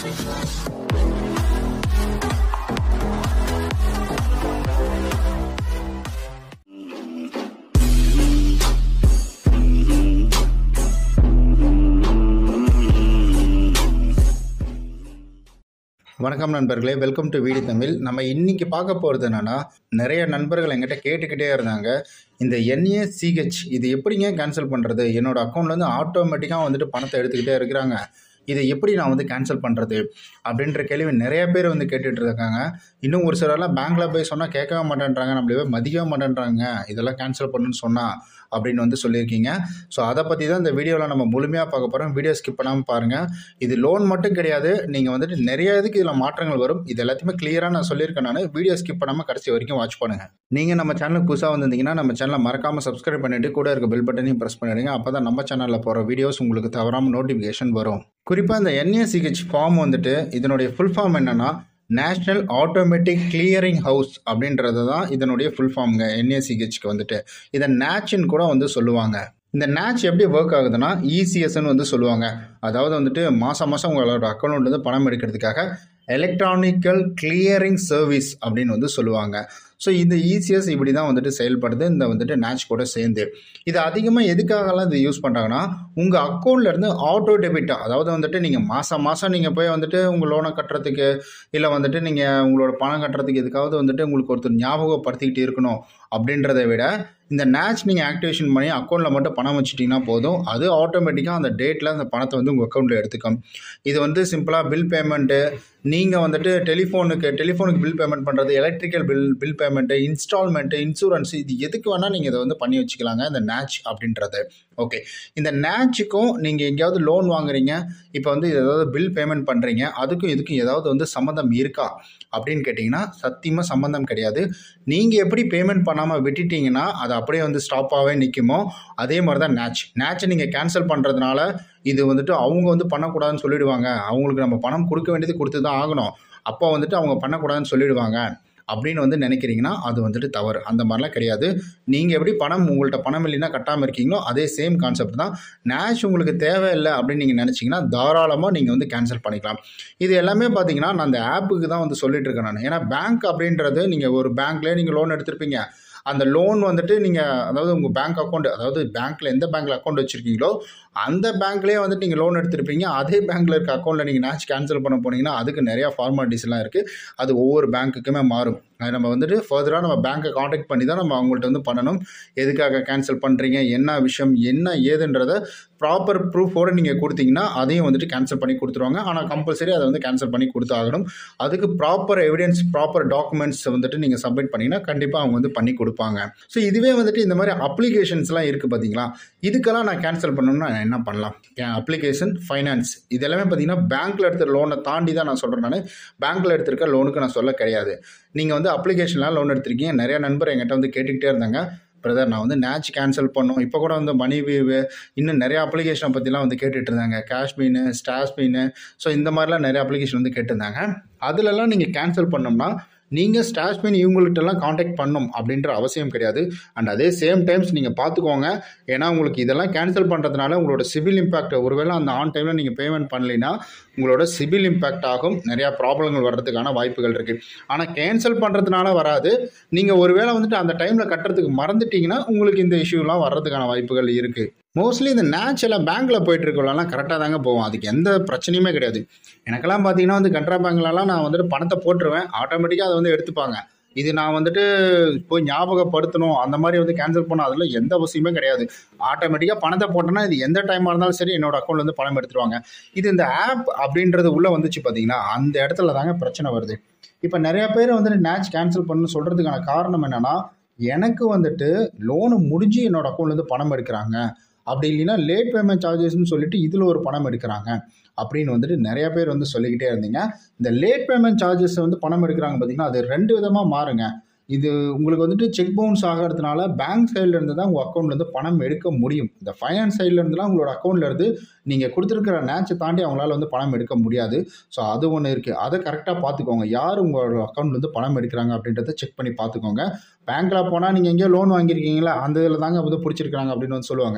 வணக்கம் நண்பர்களே welcome to வீடி Tamil நம்ம இன்னைக்கு பார்க்க போகிறது என்னென்னா நிறைய நண்பர்கள் என்கிட்ட கேட்டுக்கிட்டே இருந்தாங்க இந்த என்ஏசிஹெச் இது எப்படிங்க கேன்சல் பண்ணுறது என்னோட அக்கௌண்ட்லேருந்து ஆட்டோமேட்டிக்காக வந்துட்டு பணத்தை எடுத்துக்கிட்டே இருக்கிறாங்க இதை எப்படி நான் வந்து கேன்சல் பண்ணுறது அப்படின்ற கேள்வி நிறைய பேர் வந்து கேட்டுட்டு இருக்காங்க இன்னும் ஒரு சிலர்லாம் பேங்க்கில் போய் சொன்னால் கேட்கவே மாட்டேன்றாங்க நம்மளே மதிக்கவே மாட்டேன்றாங்க இதெல்லாம் கேன்சல் பண்ணுன்னு சொன்னால் அப்படின்னு வந்து சொல்லியிருக்கீங்க ஸோ அதை பற்றி தான் இந்த வீடியோவில் நம்ம முழுமையாக பார்க்க போகிறோம் வீடியோ ஸ்கிப் பண்ணாமல் பாருங்கள் இது லோன் மட்டும் கிடையாது நீங்கள் வந்துட்டு நிறைய இதுக்கு இதில் மாற்றங்கள் வரும் இது எல்லாத்தையுமே கிளியராக நான் சொல்லியிருக்கேன் நான் வீடியோ ஸ்கிப் பண்ணாமல் கடைசி வரைக்கும் வாட்ச் பண்ணுங்கள் நீங்கள் நம்ம சேனலுக்கு புதுசாக வந்திருந்தீங்கன்னா நம்ம சேனலை மறக்காமல் சப்ஸ்கிரைப் பண்ணிவிட்டு கூட இருக்க பெல் பட்டனையும் ப்ரெஸ் பண்ணிடுங்க அப்போ தான் நம்ம சேனலில் போகிற வீடியோஸ் உங்களுக்கு தவறாமல் நோட்டிஃபிகேஷன் வரும் குறிப்பாக இந்த என்ஏசிஹெச் ஃபார்ம் வந்துட்டு இதனுடைய ஃபுல் ஃபார்ம் என்னென்னா நேஷ்னல் ஆட்டோமேட்டிக் கிளியரிங் ஹவுஸ் அப்படின்றது தான் இதனுடைய ஃபுல் ஃபார்முங்க என்ஏசிஹெச்க்கு வந்துட்டு இதை நேச்சுன்னு கூட வந்து சொல்லுவாங்க இந்த நேச் எப்படி ஒர்க் ஆகுதுன்னா இசிஎஸ்ன்னு வந்து சொல்லுவாங்க அதாவது வந்துட்டு மாதம் மாதம் உங்களோட அக்கௌண்ட் வந்து பணம் எடுக்கிறதுக்காக எலக்ட்ரானிக்கல் கிளியரிங் சர்வீஸ் அப்படின்னு வந்து சொல்லுவாங்க ஸோ இந்த இசிஎஸ் இப்படி தான் வந்துட்டு செயல்படுது இந்த வந்துட்டு நேச் கூட சேர்ந்து இது அதிகமாக எதுக்காகலாம் இது யூஸ் பண்ணுறாங்கன்னா உங்கள் அக்கௌண்ட்லேருந்து ஆட்டோ டெபிட்டாக அதாவது வந்துட்டு நீங்கள் மாதம் மாதம் நீங்கள் போய் வந்துட்டு உங்கள் லோனை கட்டுறதுக்கு இல்லை வந்துட்டு நீங்கள் உங்களோட பணம் கட்டுறதுக்கு எதுக்காவது வந்துட்டு உங்களுக்கு ஒருத்தர் ஞாபகப்படுத்திக்கிட்டு இருக்கணும் அப்படின்றத விட இந்த நேச் நீங்கள் ஆக்டிவேஷன் பண்ணி அக்கௌண்ட்டில் மட்டும் பணம் வச்சுட்டிங்கன்னா போதும் அது ஆட்டோமேட்டிக்காக அந்த டேட்டில் அந்த பணத்தை வந்து உங்கள் அக்கௌண்ட்டில் எடுத்துக்கும் இது வந்து சிம்பிளாக பில் பேமெண்ட்டு நீங்கள் வந்துட்டு டெலிஃபோனுக்கு டெலிஃபோனுக்கு பில் பேமெண்ட் பண்ணுறது electrical bill bill payment installment insurance இது எதுக்கு வேணால் நீங்கள் இதை வந்து பண்ணி வச்சுக்கலாங்க இந்த நேச் அப்படின்றது ஓகே இந்த நேச்சுக்கும் நீங்கள் எங்கேயாவது லோன் வாங்குறீங்க இப்போ வந்து ஏதாவது பில் பேமெண்ட் பண்ணுறீங்க அதுக்கும் இதுக்கும் ஏதாவது வந்து சம்மந்தம் இருக்கா அப்படின்னு கேட்டிங்கன்னா சத்தியமாக சம்மந்தம் கிடையாது நீங்கள் எப்படி பேமெண்ட் பண்ணாமல் விட்டுட்டீங்கன்னா அது அப்படியே வந்து ஸ்டாப்பாகவே நிற்குமோ அதே மாதிரி தான் நேச் நேச்சை நீங்கள் கேன்சல் பண்ணுறதுனால இது வந்துட்டு அவங்க வந்து பண்ணக்கூடாதுன்னு சொல்லிடுவாங்க அவங்களுக்கு நம்ம பணம் கொடுக்க வேண்டியது கொடுத்து தான் ஆகணும் அப்போ வந்துட்டு அவங்க பண்ணக்கூடாதுன்னு சொல்லிடுவாங்க அப்படின்னு வந்து நினைக்கிறீங்கன்னா அது வந்துட்டு தவறு அந்த மாதிரிலாம் கிடையாது நீங்கள் எப்படி பணம் உங்கள்கிட்ட பணம் இல்லைன்னா கட்டாமல் இருக்கீங்களோ அதே சேம் கான்செப்ட் தான் நேஷ் உங்களுக்கு தேவையில்லை அப்படின்னு நீங்கள் நினச்சிங்கன்னா தாராளமாக நீங்கள் வந்து கேன்சல் பண்ணிக்கலாம் இது எல்லாமே பார்த்தீங்கன்னா நான் அந்த ஆப்புக்கு தான் வந்து சொல்லிட்டு இருக்கேன் நான் ஏன்னா பேங்க் அப்படின்றது நீங்கள் ஒரு பேங்க்லேயே நீங்கள் லோன் எடுத்திருப்பீங்க அந்த லோன் வந்துட்டு நீங்கள் அதாவது உங்கள் பேங்க் அக்கௌண்ட் அதாவது பேங்க்கில் எந்த பேங்க்கில் அக்கௌண்ட் வச்சுருக்கீங்களோ அந்த பேங்க்லேயே வந்துட்டு நீங்கள் லோன் எடுத்திருப்பீங்க அதே பேங்க்கில் இருக்க அக்கௌண்ட்டில் நீங்கள் நேச் கேன்சல் பண்ண போனீங்கன்னா அதுக்கு நிறையா ஃபார்மாலிட்டிஸ்லாம் இருக்குது அது ஒவ்வொரு பேங்க்குக்குமே மாறும் அது நம்ம வந்துட்டு ஃபர்தராக நம்ம பேங்க்கை காண்டாக்ட் பண்ணி தான் நம்ம அவங்கள்ட்ட வந்து பண்ணணும் எதுக்காக கேன்சல் பண்ணுறீங்க என்ன விஷயம் என்ன ஏதுன்றதை ப்ராப்பர் ப்ரூஃபோடு நீங்கள் கொடுத்தீங்கன்னா அதையும் வந்துட்டு கேன்சல் பண்ணி கொடுத்துருவாங்க ஆனால் கம்பல்சரி அதை வந்து கேன்சல் பண்ணி கொடுத்தாகணும் அதுக்கு ப்ராப்பர் எவிடன்ஸ் ப்ராப்பர் டாக்குமெண்ட்ஸ் வந்துட்டு நீங்கள் சப்மிட் பண்ணிங்கன்னா கண்டிப்பாக அவங்க வந்து பண்ணி கொடுப்பாங்க ஸோ இதுவே வந்துட்டு இந்த மாதிரி அப்ளிகேஷன்ஸ்லாம் இருக்குது பார்த்தீங்களா இதுக்கெல்லாம் நான் கேன்சல் பண்ணணும்னா நான் என்ன பண்ணலாம் அப்ளிகேஷன் ஃபைனான்ஸ் இதெல்லாமே பார்த்தீங்கன்னா பேங்க்கில் எடுத்த லோனை தாண்டி தான் நான் சொல்கிறேன் நான் பேங்க்கில் எடுத்திருக்க லோனுக்கு நான் சொல்ல கிடையாது நீங்கள் வந்து அப்ளிகேஷன்லாம் லோன் எடுத்திருக்கீங்க நிறைய நண்பர் என்கிட்ட வந்து கேட்டுக்கிட்டே இருந்தாங்க பிரதர் நான் வந்து நேச் கேன்சல் பண்ணோம் இப்போ கூட வந்து மணி வீவு இன்னும் நிறைய அப்ளிகேஷனை பற்றிலாம் வந்து கேட்டுட்டு இருந்தாங்க கேஷ்மீனு ஸ்டாஷ்மீனு ஸோ இந்த மாதிரிலாம் நிறைய அப்ளிகேஷன் வந்து கேட்டிருந்தாங்க அதிலெல்லாம் நீங்கள் கேன்சல் பண்ணோம்னா நீங்கள் ஸ்டாஷ்மின் இவங்கள்ட்டெல்லாம் காண்டாக்ட் பண்ணும் அப்படின்ற அவசியம் கிடையாது அண்ட் அதே சேம் டைம்ஸ் நீங்கள் பார்த்துக்கோங்க ஏன்னா உங்களுக்கு இதெல்லாம் கேன்சல் பண்ணுறதுனால உங்களோட சிவில் இம்பேக்ட் ஒருவேளை அந்த ஆன் டைமில் நீங்கள் பேமெண்ட் பண்ணலைன்னா உங்களோட சிவில் இம்பேக்ட் ஆகும் நிறையா ப்ராப்ளங்கள் வர்றதுக்கான வாய்ப்புகள் இருக்குது ஆனால் கேன்சல் பண்ணுறதுனால வராது நீங்கள் ஒருவேளை வந்துட்டு அந்த டைமில் கட்டுறதுக்கு மறந்துட்டீங்கன்னா உங்களுக்கு இந்த இஷ்யூலாம் வர்றதுக்கான வாய்ப்புகள் இருக்குது மோஸ்ட்லி இந்த நேச் எல்லாம் பேங்க்கில் போயிட்டு இருக்கலாம் கரெக்டாக தாங்க போவோம் அதுக்கு எந்த பிரச்சனையுமே கிடையாது எனக்கெல்லாம் பார்த்தீங்கன்னா வந்து கட்ரா பேங்க்லலாம் நான் வந்துட்டு பணத்தை போட்டுருவேன் ஆட்டோமேட்டிக்காக அதை வந்து எடுத்துப்பாங்க இது நான் வந்துட்டு போய் ஞாபகப்படுத்தணும் அந்த மாதிரி வந்து கேன்சல் பண்ண அதில் எந்த அவசியமே கிடையாது ஆட்டோமேட்டிக்காக பணத்தை போட்டோன்னா இது எந்த டைமாக இருந்தாலும் சரி என்னோட அக்கௌண்ட்லேருந்து பணம் எடுத்துருவாங்க இது இந்த ஆப் அப்படின்றது உள்ளே வந்துச்சு பார்த்தீங்கன்னா அந்த இடத்துல தாங்க பிரச்சனை வருது இப்போ நிறைய பேர் வந்துட்டு நேச் கேன்சல் பண்ணணும்னு சொல்கிறதுக்கான காரணம் என்னென்னா எனக்கு வந்துட்டு லோனு முடிஞ்சு என்னோட அக்கௌண்ட்லேருந்து பணம் எடுக்கிறாங்க அப்படி இல்லைன்னா லேட் பேமெண்ட் சார்ஜஸ்னு சொல்லிட்டு இதில் ஒரு பணம் எடுக்கிறாங்க அப்படின்னு வந்துட்டு நிறைய பேர் வந்து சொல்லிக்கிட்டே இருந்தீங்க இந்த லேட் பேமெண்ட் சார்ஜஸ் வந்து பணம் எடுக்கிறாங்க பார்த்தீங்கன்னா அது ரெண்டு விதமாக மாறுங்க இது உங்களுக்கு வந்துட்டு செக் பவுன்ஸ் ஆகிறதுனால பேங்க் சைடில் இருந்து தான் உங்கள் அக்கௌண்ட்லேருந்து பணம் எடுக்க முடியும் இந்த ஃபைனான்ஸ் சைடில் இருந்துலாம் உங்களோட அக்கௌண்ட்டில் இருந்து நீங்கள் கொடுத்துருக்கிற நேச்சை தாண்டி அவங்களால வந்து பணம் எடுக்க முடியாது ஸோ அது ஒன்று இருக்குது அதை கரெக்டாக பார்த்துக்கோங்க யார் உங்களோட அக்கௌண்ட்லேருந்து பணம் எடுக்கிறாங்க அப்படின்றத செக் பண்ணி பார்த்துக்கோங்க பேங்க்கில் போனால் நீங்கள் எங்கேயோ லோன் வாங்கியிருக்கீங்களா அந்த இதில் தாங்க வந்து பிடிச்சிருக்காங்க அப்படின்னு வந்து சொல்லுவாங்க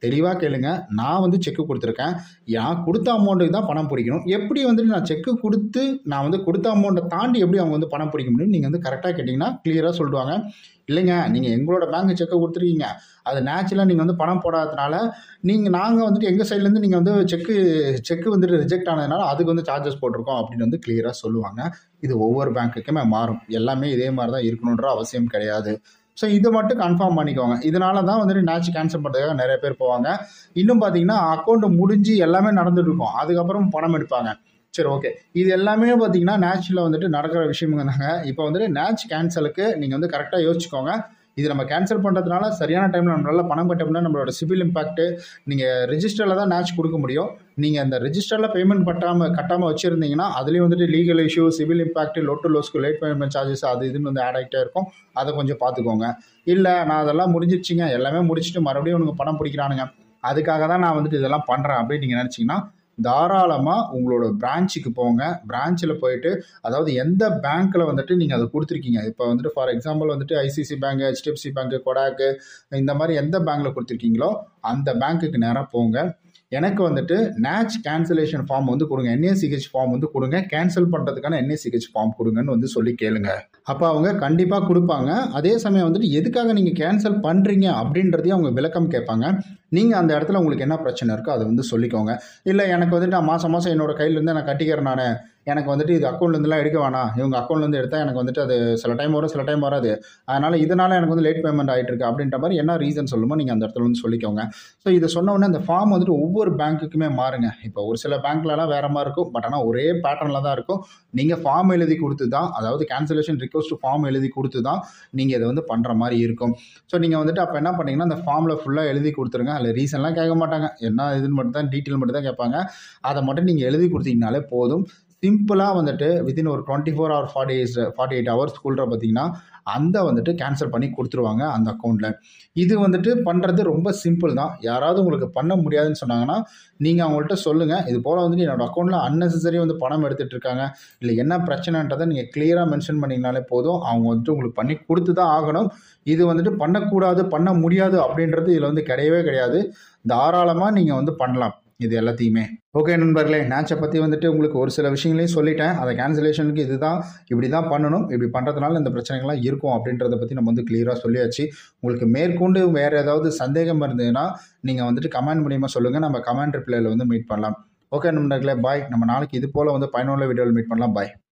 தெளிவாக கேளுங்க நான் வந்து செக்கு கொடுத்துருக்கேன் நான் கொடுத்த அமௌண்ட்டுக்கு தான் பணம் பிடிக்கணும் எப்படி வந்துட்டு நான் செக்கு கொடுத்து நான் வந்து கொடுத்த அமௌண்ட்டை தாண்டி எப்படி அவங்க வந்து பணம் பிடிக்க முடியும் நீங்கள் வந்து கரெக்டாக கேட்டிங்கன்னா கிளியராக சொல்லிடுவாங்க இல்லைங்க நீங்கள் எங்களோட பேங்க் செக்கை கொடுத்துருக்கீங்க அது நேச்சுரலாக நீங்கள் வந்து பணம் போடாததுனால நீங்கள் நாங்கள் வந்துட்டு எங்கள் சைட்லேருந்து நீங்கள் வந்து செக்கு செக்கு வந்துட்டு ரிஜெக்ட் ஆனதுனால அதுக்கு வந்து சார்ஜஸ் போட்டிருக்கோம் அப்படின்னு வந்து கிளியராக சொல்லுவாங்க இது ஒவ்வொரு பேங்க்குக்குமே மாறும் எல்லாமே இதே மாதிரி தான் இருக்கணுன்ற அவசியம் கிடையாது ஸோ இதை மட்டும் கன்ஃபார்ம் பண்ணிக்கோங்க இதனால தான் வந்துட்டு மேட்ச் கேன்சல் பண்ணுறதுக்காக நிறைய பேர் போவாங்க இன்னும் பார்த்தீங்கன்னா அக்கௌண்ட் முடிஞ்சு எல்லாமே நடந்துட்டு இருக்கும் அதுக்கப்புறம் பணம் எடுப்பாங்க சரி ஓகே இது எல்லாமே பார்த்தீங்கன்னா நேச்சில் வந்துட்டு நடக்கிற விஷயமுங்க தாங்க இப்போ வந்துட்டு நேச் கேன்சலுக்கு நீங்கள் வந்து கரெக்டாக யோசிச்சுக்கோங்க இது நம்ம கேன்சல் பண்ணுறதுனால சரியான டைமில் நம்மளால பணம் கட்டோம்னா நம்மளோட சிவில் இம்பாக்ட்டு நீங்கள் ரிஜிஸ்டரில் தான் மேட்ச் கொடுக்க முடியும் நீங்கள் அந்த ரிஜிஸ்டரில் பேமெண்ட் பட்டாமல் கட்டாமல் வச்சுருந்தீங்கன்னா அதுலேயும் வந்துட்டு legal issue civil impact lot லோஸ்க்கு லேட் பேமெண்ட் சார்ஜஸ் அது இதுன்னு வந்து ஆட் ஆகிட்டே இருக்கும் அதை கொஞ்சம் பார்த்துக்கோங்க இல்லை நான் அதெல்லாம் முடிஞ்சிருச்சுங்க எல்லாமே முடிச்சுட்டு மறுபடியும் உனக்கு பணம் பிடிக்கிறானுங்க அதுக்காக தான் நான் வந்துட்டு இதெல்லாம் பண்ணுறேன் அப்படின்னு நீங்கள் நினச்சிங்கன்னா தாராளமாக உங்களோட பிரான்ச்சுக்கு போங்க பிரான்ச்சில் போயிட்டு அதாவது எந்த பேங்க்கில் வந்துட்டு நீங்கள் அதை கொடுத்துருக்கீங்க இப்போ வந்துட்டு ஃபார் எக்ஸாம்பிள் வந்துட்டு ஐசிசி பேங்க் ஹெச்டிஎஃப்சி பேங்க்கு கொடாக்கு இந்த மாதிரி எந்த பேங்க்கில் கொடுத்துருக்கீங்களோ அந்த பேங்க்குக்கு நேராக போங்க எனக்கு வந்துட்டு நேச் கேன்சலேஷன் ஃபார்ம் வந்து கொடுங்க என்ஏசிஹெச் ஃபார்ம் வந்து கொடுங்க கேன்சல் பண்ணுறதுக்கான என்ஏசிஹெச் ஃபார்ம் கொடுங்கன்னு வந்து சொல்லி கேளுங்க அப்போ அவங்க கண்டிப்பாக கொடுப்பாங்க அதே சமயம் வந்துட்டு எதுக்காக நீங்கள் கேன்சல் பண்ணுறீங்க அப்படின்றதையும் அவங்க விளக்கம் கேட்பாங்க நீங்கள் அந்த இடத்துல உங்களுக்கு என்ன பிரச்சனை இருக்கோ அதை வந்து சொல்லிக்கோங்க இல்லை எனக்கு வந்துட்டு நான் மாதம் மாதம் என்னோட கையிலேருந்து நான் கட்டிக்கிறேன் நான் எனக்கு வந்துட்டு இது அக்கௌண்ட்லேருந்துலாம் எடுக்க வேணாம் இவங்க அக்கௌண்ட்லேருந்து எடுத்தால் எனக்கு வந்துட்டு அது சில டைம் வரும் சில டைம் வராது அதனால் இதனால் எனக்கு வந்து லேட் பேமெண்ட் ஆகிட்டு இருக்கு அப்படின்ற மாதிரி என்ன ரீசன் சொல்லுமோ நீங்கள் அந்த இடத்துல வந்து சொல்லிக்கோங்க ஸோ இதை சொன்ன உடனே அந்த ஃபார்ம் வந்துட்டு ஒவ்வொரு பேங்க்குக்குமே மாறுங்க இப்போ ஒரு சில பேங்க்லலாம் வேறு மாதிரி இருக்கும் பட் ஆனால் ஒரே பேட்டர்னில் தான் இருக்கும் நீங்கள் ஃபார்ம் எழுதி கொடுத்து தான் அதாவது கேன்சலேஷன் ரிக்வஸ்ட் ஃபார்ம் எழுதி கொடுத்து தான் நீங்கள் இதை வந்து பண்ணுற மாதிரி இருக்கும் ஸோ நீங்கள் வந்துட்டு அப்போ என்ன பண்ணீங்கன்னா அந்த ஃபார்மில் ஃபுல்லாக எழுதி கொடுத்துருங்க அதில் ரீசன்லாம் கேட்க மாட்டாங்க என்ன இதுன்னு மட்டும் தான் டீட்டெயில் மட்டும் தான் கேட்பாங்க அதை மட்டும் நீங்கள் எழுதி கொடுத்தீங்கனாலே போதும் சிம்பிளாக வந்துட்டு வித்தின் ஒரு twenty four hour forty eight forty eight ஹவர்ஸ்க்குள்ள பார்த்தீங்கன்னா அந்த வந்துட்டு கேன்சல் பண்ணி கொடுத்துருவாங்க அந்த அக்கௌண்ட்டில் இது வந்துட்டு பண்ணுறது ரொம்ப சிம்பிள் தான் யாராவது உங்களுக்கு பண்ண முடியாதுன்னு சொன்னாங்கன்னா நீங்கள் அவங்கள்ட்ட சொல்லுங்கள் இது போல் வந்துட்டு என்னோடய அக்கௌண்ட்டில் அன்னெசரி வந்து பணம் எடுத்துகிட்டு இருக்காங்க இல்லை என்ன பிரச்சனைன்றதை நீங்கள் கிளியராக மென்ஷன் பண்ணிங்கனாலே போதும் அவங்க வந்துட்டு உங்களுக்கு பண்ணி கொடுத்து தான் ஆகணும் இது வந்துட்டு பண்ணக்கூடாது பண்ண முடியாது அப்படின்றது இதில் வந்து கிடையவே கிடையாது தாராளமாக நீங்கள் வந்து பண்ணலாம் இது எல்லாத்தையுமே ஓகே நண்பர்களே நேச்சை பற்றி வந்துட்டு உங்களுக்கு ஒரு சில விஷயங்களையும் சொல்லிட்டேன் அதை கேன்சலேஷனுக்கு இதுதான் இப்படி தான் பண்ணணும் இப்படி பண்ணுறதுனால இந்த பிரச்சனைகள்லாம் இருக்கும் அப்படின்றத பற்றி நம்ம வந்து கிளியராக சொல்லியாச்சு உங்களுக்கு மேற்கொண்டு வேறு ஏதாவது சந்தேகம் இருந்ததுன்னா நீங்கள் வந்துட்டு கமெண்ட் மூலியமாக சொல்லுங்கள் நம்ம கமெண்ட் ரிப்ளைல வந்து மீட் பண்ணலாம் ஓகே நண்பர்களே பாய் நம்ம நாளைக்கு இது போல் வந்து பயனுள்ள வீடியோவில் மீட் பண்ணலாம் பாய்